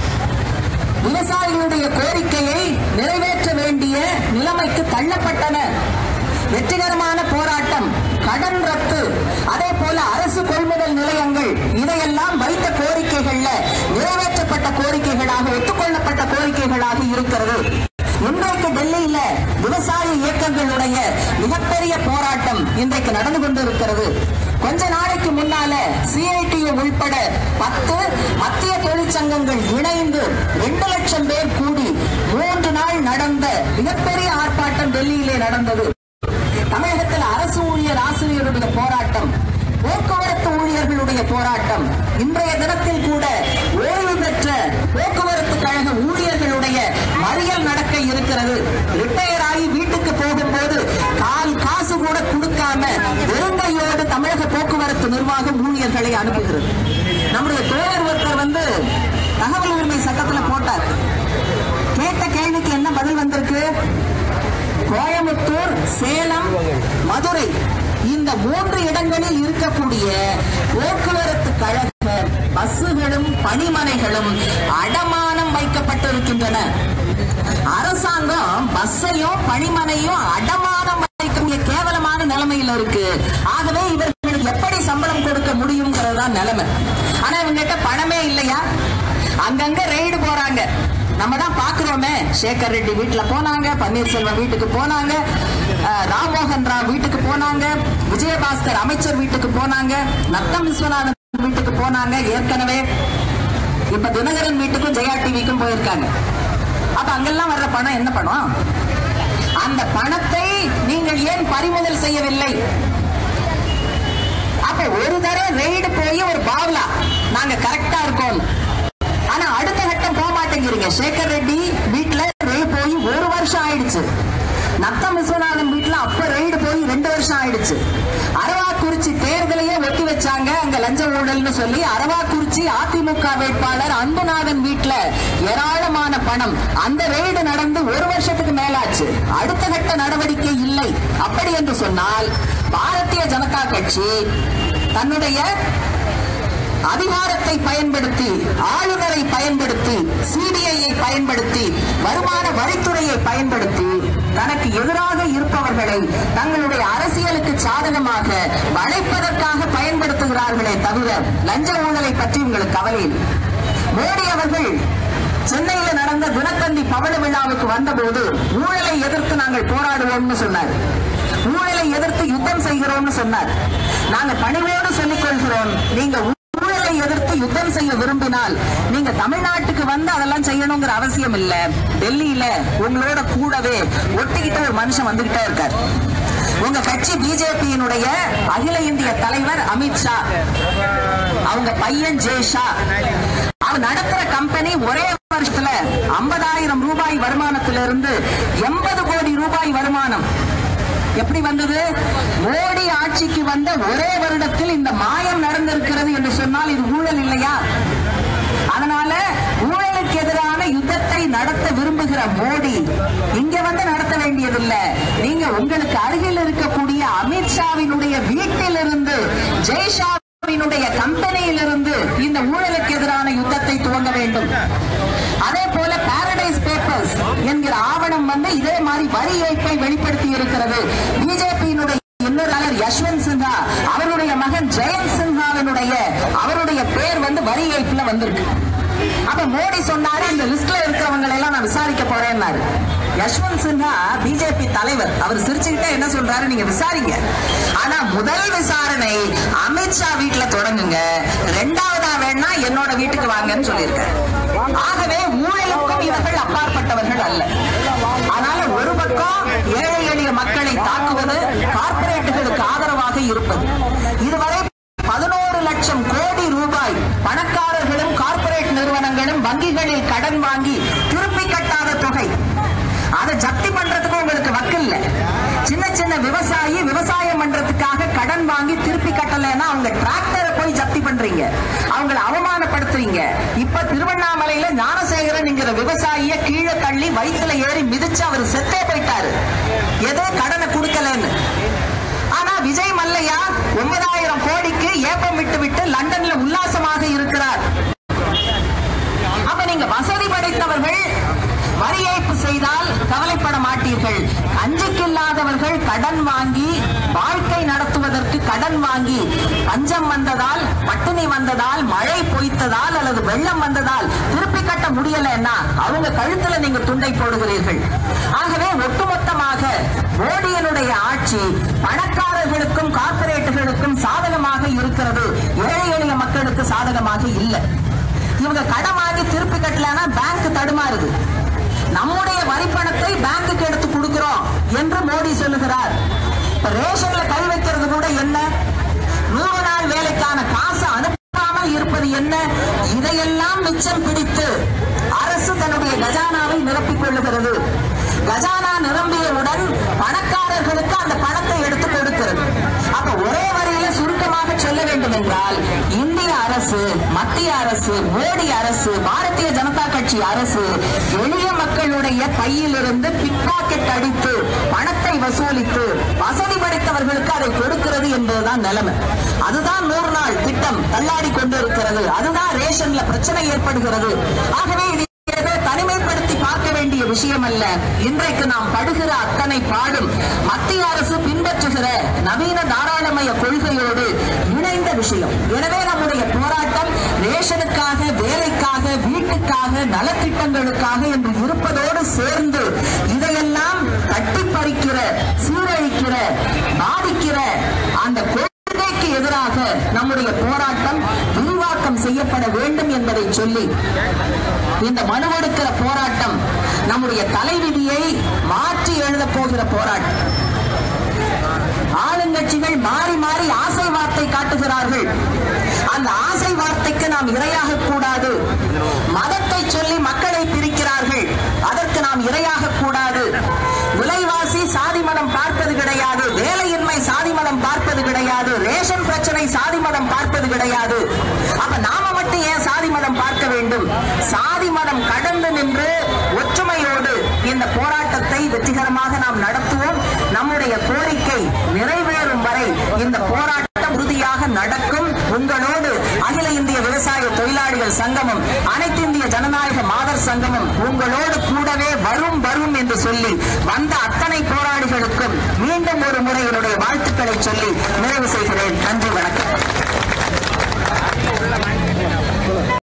விவசாயிகளுடைய கோரிக்கையை நிறைவேற்ற வேண்டிய நிலைமைக்கு தள்ளப்பட்டன வெற்றிகரமான போராட்டம் கடன் ரத்து அதே போல அரசு கொள்முதல் நிலையங்கள் இதையெல்லாம் வைத்த கோரிக்கைகள்ல நிறைவேற்றப்பட்ட கோரிக்கைகளாக ஒத்துக்கொள்ளப்பட்ட கோரிக்கைகளாக இருக்கிறது இன்றைக்கு டெல்லியில விவசாய இயக்கங்களுடைய மிகப்பெரிய போராட்டம் இன்றைக்கு நடந்து கொண்டிருக்கிறது கொஞ்ச நாளைக்கு முன்னால சிஐடியு உள்பட பத்து மத்திய தொழிற்சங்கங்கள் இணைந்து ரெண்டு லட்சம் பேர் கூடி மூன்று நாள் நடந்த மிகப்பெரிய ஆர்ப்பாட்டம் டெல்லியிலே நடந்தது தமிழகத்தில் அரசு ஊழியர் ஆசிரியருடைய போராட்டம் போக்குவரத்து ஊழியர்களுடைய போராட்டம் இன்றைய தினத்தில் கூட ஓய்வு பெற்ற போக்குவரத்து கழக ஊழியர்களுடைய மறியல் நடக்க இருக்கிறது ரிட்டையர் ஆகி வீட்டுக்கு போகும்போது கால் காசு கூட கொடுக்காம வெறுங்கையோடு தமிழக போக்குவரத்து நிர்வாகம் ஊழியர்களை அனுப்புகிறது நம்முடைய தோழர் ஒருத்தர் வந்து தகவல் உரிமை சட்டத்துல போட்டார் கேட்ட கேள்விக்கு என்ன பதில் வந்திருக்கு கோயம்புத்தூர் சேலம் மதுரை இந்த மூன்று இடங்களில் இருக்கக்கூடிய போக்குவரத்து கழக பஸ்ஸுகளும் பணிமனைகளும் அடமானம் வைக்கப்பட்டிருக்கின்றன அரசாங்கம் பஸ்ஸையும் பணிமனையும் அடமானம் வைக்கக்கூடிய கேவலமான நிலைமையில இருக்கு ஆகவே இவர்களுக்கு எப்படி சம்பளம் கொடுக்க முடியுங்கிறது தான் நிலைமை ஆனா இவங்கிட்ட பணமே இல்லையா அங்கங்க ரெய்டு போறாங்க நம்ம தான் பாக்குறோமே சேகர் ரெட்டி வீட்டுல போனாங்க பன்னீர்செல்வம் வீட்டுக்கு போனாங்க அஹ், ராம்மோகன் ராவ் வீட்டுக்கு போனாங்க விஜயபாஸ்கர் அமைச்சர் வீட்டுக்கு போனாங்க நத்தம் விஸ்வநாதன் வீட்டுக்கு போனாங்க ஏற்கனவே இப்ப தினகரன் வீட்டுக்கும் ஜெயா டிவிக்கும் போயிருக்காங்க அப்ப அங்கெல்லாம் வர்ற பணம் என்ன பணம் அந்த பணத்தை நீங்கள் ஏன் பறிமுதல் செய்யவில்லை அப்ப ஒரு தடவை ரெய்டு போய் ஒரு பாவ்லா நாங்க கரெக்டா இருக்கோம் ஆனா அடுத்த கட்டம் போக மாட்டேங்கிறீங்க சேகர் ரெட்டி வீட்டுல ரெய்டு போய் ஒரு வருஷம் ஆயிடுச்சு நத்தம் விஸ்வநாதன் வீட்டுல அப்ப ரெய்டு போய் ரெண்டு வருஷம் ஆயிடுச்சு அரவாக்குறிச்சி தேர்தலையே ஒத்தி வச்சாங்க அங்க லஞ்ச ஊழல்னு சொல்லி அரவாக்குறிச்சி அதிமுக வேட்பாளர் அன்புநாதன் வீட்டுல ஏராளமான பணம் அந்த ரெய்டு நடந்து ஒரு வருஷத்துக்கு மேலாச்சு அடுத்த கட்ட நடவடிக்கை இல்லை அப்படி என்று சொன்னால் பாரதிய ஜனதா கட்சி தன்னுடைய அதிகாரத்தை பயன்படுத்தி ஆளுநரை பயன்படுத்தி சிபிஐயை பயன்படுத்தி வருமான வரித்துறையை பயன்படுத்தி தனக்கு எதிராக இருப்பவர்களை தங்களுடைய அரசியலுக்கு சாதகமாக வளைப்பதற்காக பயன்படுத்துகிறார்களே தவிர லஞ்ச ஊழலை பற்றி உங்களுக்கு கவலை இல்லை மோடி அவர்கள் சென்னையில நடந்த தினத்தந்தி பவள விழாவுக்கு வந்தபோது ஊழலை எதிர்த்து நாங்கள் போராடுவோம்னு சொன்னார் ஊழலை எதிர்த்து யுத்தம் செய்கிறோம்னு சொன்னார் நாங்க பணிவோடு சொல்லிக் கொள்கிறோம் நீங்க ஊழலை எதிர்த்து யுத்தம் செய்ய விரும்பினால் நீங்க தமிழ்நாட்டுக்கு வந்து அதெல்லாம் செய்யணுங்கிற அவசியம் இல்ல டெல்லியில உங்களோட கூடவே ஒட்டிக்கிட்ட ஒரு மனுஷன் வந்துகிட்டே இருக்கார் உங்க கட்சி பிஜேபியினுடைய அகில இந்திய தலைவர் அமித்ஷா அவங்க பையன் ஜெய்ஷா அவர் நடத்துற கம்பெனி ஒரே வருஷத்துல 50000 ரூபாய் வருமானத்திலிருந்து எண்பது கோடி ரூபாய் வருமானம் எப்படி வந்தது மோடி ஆட்சிக்கு வந்த ஒரே வருடத்தில் இந்த மாயம் நடந்திருக்கிறது என்று சொன்னால் இது ஊழல் இல்லையா அதனால ஊழலுக்கு எதிரான யுத்தத்தை நடத்த விரும்புகிற மோடி இங்க வந்து நடத்த வேண்டியதில்லை நீங்க உங்களுக்கு அருகில் இருக்கக்கூடிய அமித்ஷாவினுடைய வீட்டிலிருந்து ஜெய்ஷாவினுடைய கம்பெனியிலிருந்து இந்த ஊழலுக்கு எதிரான யுத்தத்தை துவங்க வேண்டும் அதே போல பாரடைஸ் பேப்பர்ஸ் என்கிற ஆவணம் வந்து இதே மாதிரி வரி ஏய்ப்பை வெளிப்படுத்தி இருக்கிறது பிஜேபியினுடைய இன்னொரு தலைவர் யஷ்வந்த் சின்ஹா அவருடைய மகன் ஜெயந்த் சின்ஹாவினுடைய அவருடைய பேர் வந்து வரி ஏய்ப்புல வந்திருக்கு அப்ப மோடி சொன்னாரு இந்த லிஸ்ட்ல இருக்கிறவங்களை எல்லாம் நான் விசாரிக்க போறேன்னாரு யஷ்வந்த் சின்ஹா பிஜேபி தலைவர் அவர் சிரிச்சுக்கிட்டே என்ன சொல்றாரு நீங்க விசாரிங்க ஆனா முதல் விசாரணை அமித்ஷா வீட்டுல தொடங்குங்க ரெண்டாவதா வேணா என்னோட வீட்டுக்கு வாங்கன்னு சொல்லியிருக்காரு ஆகவே ஊழலுக்கும் இவர்கள் அப்பாற்பட்டவர்கள் அல்ல அதனால ஒரு பக்கம் ஏழை எளிய மக்களை தாக்குவது கார்ப்பரேட்டுகளுக்கு ஆதரவாக இருப்பது இதுவரை பதினோரு லட்சம் கோடி ரூபாய் பணக்காரர்களும் கார்ப்பரேட் நிறுவனங்களும் வங்கிகளில் கடன் வாங்கி திருப்பி கட்டாத தொகை அதை ஜப்தி பண்றதுக்கு உங்களுக்கு வக்கில்ல சின்ன சின்ன விவசாயி விவசாயம் பண்றதுக்காக கடன் வாங்கி திருப்பி கட்டலைன்னா அவங்க டிராக்டரை போய் ஜப்தி பண்றீங்க அவங்களை அவமானப்படுத்துறீங்க இப்ப திருவண்ணாமலையில ஞானசேகரன் விவசாயிய கீழே தள்ளி வயிற்றுல ஏறி மிதிச்சு அவர் செத்தே போயிட்டாரு ஏதோ கடனை கொடுக்கலன்னு ஆனா விஜய் மல்லையா ஒன்பதாயிரம் கோடிக்கு ஏப்பம் விட்டு விட்டு லண்டன்ல உல்லாசமாக இருக்கிறார் அப்ப நீங்க வசதி படைத்தவர்கள் வரி ஏய்ப்பு செய்தால் கவலைப்பட மாட்டீர்கள் கஞ்சிக்கு இல்லாதவர்கள் கடன் வாங்கி வாழ்க்கை நடத்துவதற்கு கடன் வாங்கி பஞ்சம் வந்ததால் பட்டினி வந்ததால் மழை பொய்த்ததால் அல்லது வெள்ளம் வந்ததால் திருப்பி கட்ட முடியலன்னா அவங்க கழுத்துல நீங்க துண்டை போடுகிறீர்கள் ஆகவே ஒட்டுமொத்தமாக மோடியினுடைய ஆட்சி பணக்காரர்களுக்கும் கார்ப்பரேட்டுகளுக்கும் சாதகமாக இருக்கிறது ஏழை எளிய மக்களுக்கு சாதகமாக இல்லை இவங்க கடன் வாங்கி திருப்பி கட்டலன்னா பேங்க் தடுமாறுது நம்முடைய வரிப்பணத்தை பேங்குக்கு எடுத்து கொடுக்கிறோம் என்று மோடி சொல்லுகிறார் இப்ப ரேஷன்ல கை வைக்கிறது கூட என்ன நூறு நாள் வேலைக்கான காசு அனுப்பாமல் இருப்பது என்ன இதையெல்லாம் மிச்சம் பிடித்து அரசு தன்னுடைய கஜானாவை நிரப்பிக் கொள்ளுகிறது கஜானா நிரம்பியவுடன் பணக்காரர்களுக்கு அந்த பணத்தை எடுத்து கொடுக்கிறது அப்ப ஒரே வரியில சுருக்கமாக சொல்ல வேண்டும் என்றால் இந்திய அரசு மத்திய அரசு மோடி அரசு பாரதிய ஜனதா கட்சி அரசு எளிய மக்களுடைய பையிலிருந்து பிக்பாக்கெட் அடித்து பணத்தை வசூலித்து வசதி படைத்தவர்களுக்கு அதை கொடுக்கிறது என்பதுதான் நிலைமை அதுதான் நூறு நாள் திட்டம் தள்ளாடி கொண்டிருக்கிறது அதுதான் ரேஷன்ல பிரச்சனை ஏற்படுகிறது ஆகவே இது ஏதோ தனிமைப்படுத்தி பார்க்க வேண்டிய விஷயம் அல்ல இன்றைக்கு நாம் படுகிற அத்தனை பாடும் மத்திய அரசு பின்பற்றுகிற நவீன தாராளமய கொள்கையோடு இணைந்த விஷயம் எனவே நம்முடைய போராட்டம் ரேஷனுக்காக வேலைக்காக வீட்டுக்காக நலத்திட்டங்களுக்காக என்று இருப்பதோடு சேர்ந்து இதையெல்லாம் தட்டி பறிக்கிற சீரழிக்கிற பாதிக்கிற அந்த கொள்கைக்கு எதிராக நம்முடைய போராட்டம் விரிவாக்கம் செய்யப்பட வேண்டும் என்பதை சொல்லி இந்த மனு கொடுக்கிற போராட்டம் நம்முடைய தலைவிதியை மாற்றி எழுதப் போகிற போராட்டம் ஆளுங்கட்சிகள் மாறி மாறி ஆசை வார்த்தை காட்டுகிறார்கள் அந்த ஆசை வார்த்தைக்கு நாம் இரையாக கூடாது மதத்தை சொல்லி மக்களை பிரிக்கிறார்கள் அதற்கு நாம் இரையாக கூடாது விலைவாசி சாதி மதம் பார்ப்பது கிடையாது வேலையின்மை சாதி மதம் பார்ப்பது கிடையாது ரேஷன் பிரச்சனை சாதி மதம் பார்ப்பது கிடையாது அப்ப நாம மட்டும் ஏன் சாதி மதம் பார்க்க வேண்டும் சாதி மதம் கடந்து நின்று ஒற்றுமையோடு இந்த போராட்டத்தை வெற்றிகரமாக நாம் நடத்துவோம் நம்முடைய கோரிக்கை நிறைவேறும் வரை இந்த போராட்டம் உறுதியாக நடக்கும் உங்களோடு அகில இந்திய விவசாய தொழிலாளிகள் சங்கமும் அனைத்து இந்திய ஜனநாயக மாதர் சங்கமும் உங்களோடு கூடவே வரும் வரும் என்று சொல்லி வந்த அத்தனை போராளிகளுக்கும் மீண்டும் ஒரு முறை என்னுடைய வாழ்த்துக்களை சொல்லி நிறைவு செய்கிறேன் நன்றி வணக்கம்